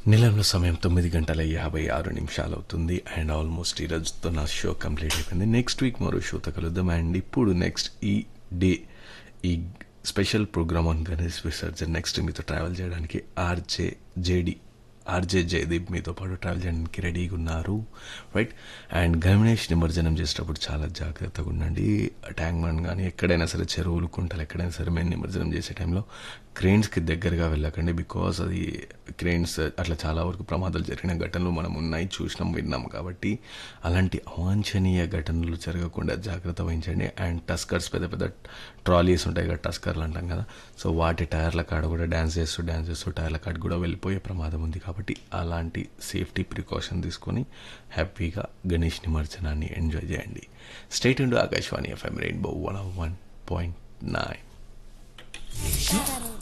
నిలంలో సమయం తొమ్మిది గంటల యాభై ఆరు నిమిషాలు అవుతుంది అండ్ ఆల్మోస్ట్ ఈ రోజుతో నా షో కంప్లీట్ అయిపోయింది నెక్స్ట్ వీక్ మరో షోతో కలుద్దాం అండ్ ఇప్పుడు నెక్స్ట్ ఈ డే ఈ special program on Ganesh Visarjan next మీతో ట్రావెల్ చేయడానికి ఆర్జే జేడి ఆర్జే జయదీప్ మీతో పాటు ట్రావెల్ చేయడానికి రెడీగా ఉన్నారు రైట్ అండ్ గణేష్ నిమజ్జనం చేసేటప్పుడు చాలా జాగ్రత్తగా ఉండండి ట్యాంక్ బండ్ కానీ ఎక్కడైనా సరే చెరువులు కుంటలు ఎక్కడైనా సరే మేము నిమజ్జనం చేసే టైంలో క్రెయిన్స్కి దగ్గరగా వెళ్ళకండి బికాస్ అది క్రెయిన్స్ అట్లా చాలా వరకు ప్రమాదాలు జరిగిన ఘటనలు మనం ఉన్నాయి చూసినాం విన్నాం కాబట్టి అలాంటి అవాంఛనీయ ఘటనలు జరగకుండా జాగ్రత్త వహించండి అండ్ టస్కర్స్ పెద్ద పెద్ద ట్రాలీస్ ఉంటాయి కదా టస్కర్లు అంటాం కదా సో వాటి టైర్ల కాడ కూడా డ్యాన్స్ చేస్తూ డ్యాన్స్ చేస్తూ టైర్ల కాడ కూడా వెళ్ళిపోయే ప్రమాదం ఉంది కాబట్టి అలాంటి సేఫ్టీ ప్రికాషన్ తీసుకొని హ్యాపీగా గణేష్ నిమజ్జనాన్ని ఎంజాయ్ చేయండి stay tuned to Akashvani FM rainbow one one point nine